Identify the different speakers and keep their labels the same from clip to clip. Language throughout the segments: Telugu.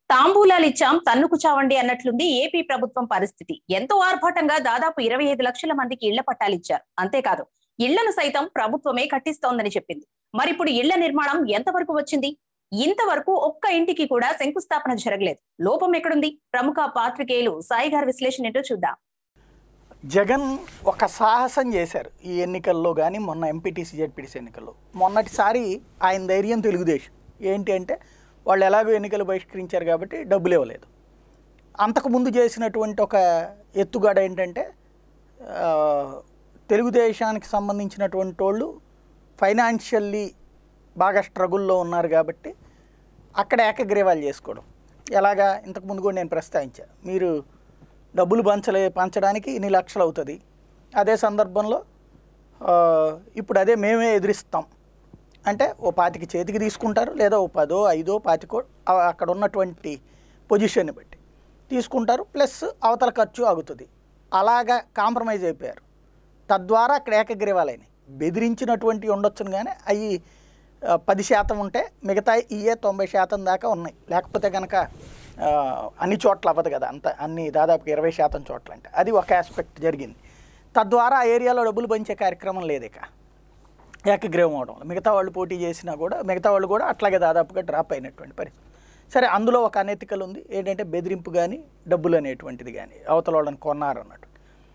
Speaker 1: తాంబూలాలు ఇచ్చాం తన్నుకు చావండి అన్నట్లుంది ఏపీ ప్రభుత్వం పరిస్థితి ఎంతో ఆర్భాటంగా దాదాపు ఇరవై ఐదు లక్షల మందికి ఇళ్ల పట్టాలు ఇచ్చారు అంతేకాదు ఇళ్లను సైతం ప్రభుత్వమే కట్టిస్తోందని చెప్పింది మరిప్పుడు ఇళ్ల నిర్మాణం ఎంతవరకు వచ్చింది ఇంతవరకు ఒక్క ఇంటికి కూడా శంకుస్థాపన జరగలేదు లోపం ఎక్కడుంది ప్రముఖ పాత్రికేయులు సాయి గారి విశ్లేషణ ఏంటో చూద్దాం
Speaker 2: జగన్ ఒక సాహసం చేశారు ఈ ఎన్నికల్లో కానీ మొన్న ఎంపీటీసీ జెడ్పీటీసీ ఎన్నికల్లో మొన్నటిసారి ఆయన ధైర్యం తెలుగుదేశం ఏంటి అంటే వాళ్ళు ఎలాగో ఎన్నికలు బహిష్కరించారు కాబట్టి డబ్బులు ఇవ్వలేదు అంతకుముందు చేసినటువంటి ఒక ఎత్తుగడ ఏంటంటే ఆ, తెలుగుదేశానికి సంబంధించినటువంటి వాళ్ళు ఫైనాన్షియల్లీ బాగా స్ట్రగుల్లో ఉన్నారు కాబట్టి అక్కడ ఏకగ్రీవాలు చేసుకోవడం ఎలాగా ఇంతకుముందు కూడా నేను ప్రస్తావించా మీరు డబ్బులు పంచలే పంచడానికి ఇన్ని లక్షలు అవుతుంది అదే సందర్భంలో ఆ, ఇప్పుడు అదే మేమే ఎదిరిస్తాం అంటే ఓ పాతికి చేతికి తీసుకుంటారు లేదా ఓ పదో ఐదో పాతికో ఆ- అక్కడ ఉన్నటువంటి పొజిషన్ని బట్టి తీసుకుంటారు ప్లస్ అవతల ఖర్చు ఆగుతుంది అలాగా కాంప్రమైజ్ అయిపోయారు తద్వారా అక్కడ ఏకగ్రీవాలైనవి బెదిరించినటువంటి ఉండొచ్చును కానీ అవి ఆ, పది శాతం ఉంటే మిగతా ఇయే తొంభై శాతం దాకా ఉన్నాయి లేకపోతే కనుక ఆ, అన్ని చోట్ల అవ్వదు కదా అంత అన్ని దాదాపు ఇరవై శాతం చోట్ల అంటే అది ఒక ఆస్పెక్ట్ జరిగింది తద్వారా ఆ ఏరియాలో డబ్బులు పంచే కార్యక్రమం లేదు ఇక ఏకగ్రీవం అవడం వల్ల. మిగతా వాళ్ళు పోటీ చేసినా కూడా మిగతా వాళ్ళు కూడా అట్లాగే దాదాపుగా డ్రాప్ అయినటువంటి పరిస్థితి సరే అందులో ఒక అనెతికల్ ఉంది ఏంటంటే బెదిరింపు కానీ డబ్బులు అనేటువంటిది కానీ అవతల వాళ్ళని కొన్నారు అన్నట్టు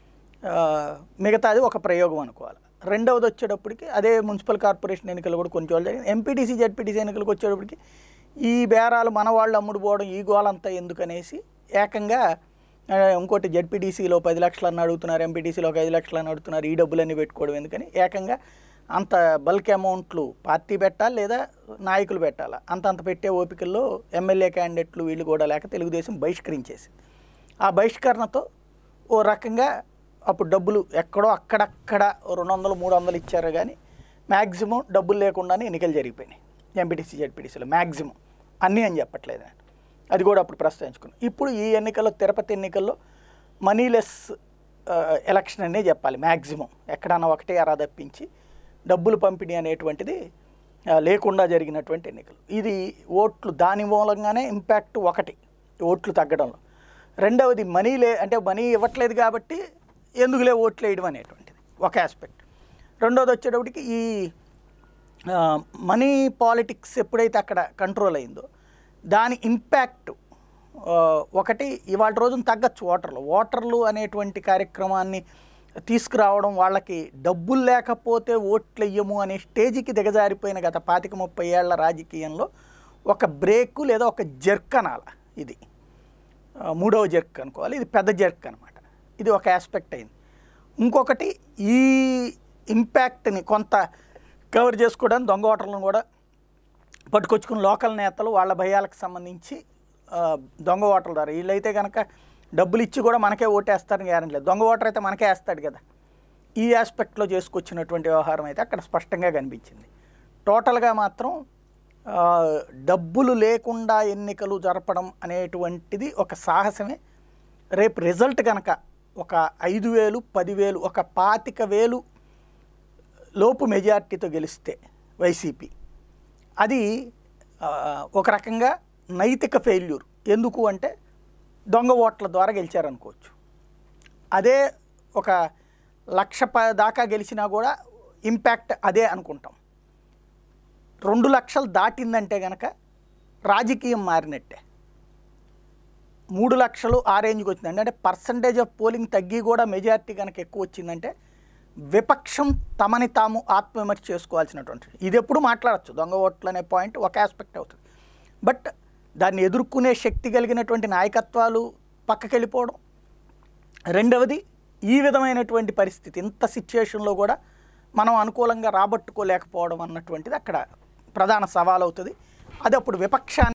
Speaker 2: ఆ, మిగతాది ఒక ప్రయోగం అనుకోవాలి రెండవది వచ్చేటప్పటికి అదే మున్సిపల్ కార్పొరేషన్ ఎన్నికలు కూడా కొంచెం వాళ్ళు జరిగింది ఎంపీటీసీ జడ్పీటీసీ ఎన్నికలకు వచ్చేటప్పటికి ఈ బేరాలు మన వాళ్ళు అమ్ముడు పోవడం ఈ గోలంతా ఎందుకనేసి ఏకంగా ఆ, ఇంకోటి జడ్పీటీసీలో పది లక్షలు అని అడుగుతున్నారు ఎంపీటీసీలో ఒక ఐదు లక్షలు అని అడుగుతున్నారు ఈ డబ్బులన్నీ పెట్టుకోవడం ఎందుకని ఏకంగా అంత బల్క్ అమౌంట్లు పార్టీ పెట్టాలి లేదా నాయకులు పెట్టాలా అంత అంత పెట్టే ఓపికల్లో ఎమ్మెల్యే క్యాండిడేట్లు వీళ్ళు కూడా లేక తెలుగుదేశం బహిష్కరించేసింది ఆ బహిష్కరణతో ఓ రకంగా అప్పుడు డబ్బులు ఎక్కడో అక్కడక్కడ ఓ రెండు వందలు మూడు వందలు ఇచ్చారు కానీ మ్యాక్సిమం డబ్బులు లేకుండానే ఎన్నికలు జరిగిపోయినాయి ఎంపీటీసీ జడ్పీటీసీలో మ్యాక్సిమం అన్నీ అని చెప్పట్లేదు నేను అది కూడా అప్పుడు ప్రస్తావించుకున్నాను ఇప్పుడు ఈ ఎన్నికల్లో తిరుపతి ఎన్నికల్లో మనీలెస్ ఎలక్షన్ అనే చెప్పాలి మ్యాక్సిమం ఎక్కడన్నా ఒకటే అరా తప్పించి డబ్బులు పంపిణీ అనేటువంటిది ఆ, లేకుండా జరిగినటువంటి ఎన్నికలు ఇది ఓట్లు దాని మూలంగానే ఇంపాక్ట్ ఒకటి ఓట్లు తగ్గడంలో రెండవది మనీ లే అంటే మనీ ఇవ్వట్లేదు కాబట్టి ఎందుకులే ఓట్లు వేయడం అనేటువంటిది ఒక ఆస్పెక్ట్ రెండవది వచ్చేటప్పటికి ఈ ఆ, మనీ పాలిటిక్స్ ఎప్పుడైతే అక్కడ కంట్రోల్ అయిందో దాని ఇంపాక్ట్ ఆ, ఒకటి ఇవాళ రోజున తగ్గచ్చు ఓటర్లు ఓటర్లు అనేటువంటి కార్యక్రమాన్ని తీసుకురావడం వాళ్ళకి డబ్బులు లేకపోతే ఓట్లు వెయ్యము అనే స్టేజ్కి దిగజారిపోయిన గత పాతిక ముప్పై ఏళ్ల రాజకీయంలో ఒక బ్రేక్ లేదా ఒక జర్క్ అనాల ఇది ఆ, మూడవ జర్క్ అనుకోవాలి ఇది పెద్ద జర్క్ అనమాట ఇది ఒక ఆస్పెక్ట్ అయింది ఇంకొకటి ఈ ఇంపాక్ట్ని కొంత కవర్ చేసుకోవడానికి దొంగ ఓటర్లను కూడా పట్టుకొచ్చుకుని లోకల్ నేతలు వాళ్ళ భయాలకు సంబంధించి ఆ, దొంగ ఓటర్ల ద్వారా వీళ్ళైతే కనుక డబ్బులు ఇచ్చి కూడా మనకే ఓటేస్తారని గ్యారెంటీ లేదు దొంగ ఓటర్ అయితే మనకే వేస్తాడు కదా ఈ ఆస్పెక్ట్లో చేసుకొచ్చినటువంటి వ్యవహారం అయితే అక్కడ స్పష్టంగా కనిపించింది టోటల్గా మాత్రం ఆ, డబ్బులు లేకుండా ఎన్నికలు జరపడం అనేటువంటిది ఒక సాహసమే రేపు రిజల్ట్ కనుక ఒక ఐదు వేలు పదివేలు ఒక పాతిక వేలు లోపు మెజార్టీతో గెలిస్తే వైసీపీ అది ఆ, ఒక రకంగా నైతిక ఫెయిల్యూర్ ఎందుకు అంటే దొంగ ఓట్ల ద్వారా గెలిచారనుకోవచ్చు అదే ఒక లక్ష ప దాకా గెలిచినా కూడా ఇంపాక్ట్ అదే అనుకుంటాం రెండు లక్షలు దాటిందంటే కనుక రాజకీయం మారినట్టే మూడు లక్షలు ఆ రేంజ్కి వచ్చిందంటే అంటే పర్సంటేజ్ ఆఫ్ పోలింగ్ తగ్గి కూడా మెజారిటీ కనుక ఎక్కువ వచ్చిందంటే విపక్షం తమని తాము ఆత్మవిమర్శ చేసుకోవాల్సినటువంటి ఇది ఎప్పుడు మాట్లాడచ్చు దొంగ ఓట్లు అనే పాయింట్ ఒక ఆస్పెక్ట్ అవుతుంది బట్ దాన్ని ఎదుర్కొనే శక్తి కలిగినటువంటి నాయకత్వాలు పక్కకి వెళ్ళిపోవడం రెండవది ఈ విధమైనటువంటి పరిస్థితి ఇంత సిచ్యుయేషన్లో కూడా మనం అనుకూలంగా రాబట్టుకోలేకపోవడం అన్నటువంటిది అక్కడ ప్రధాన సవాల్ అవుతుంది అది అప్పుడు విపక్షాన్ని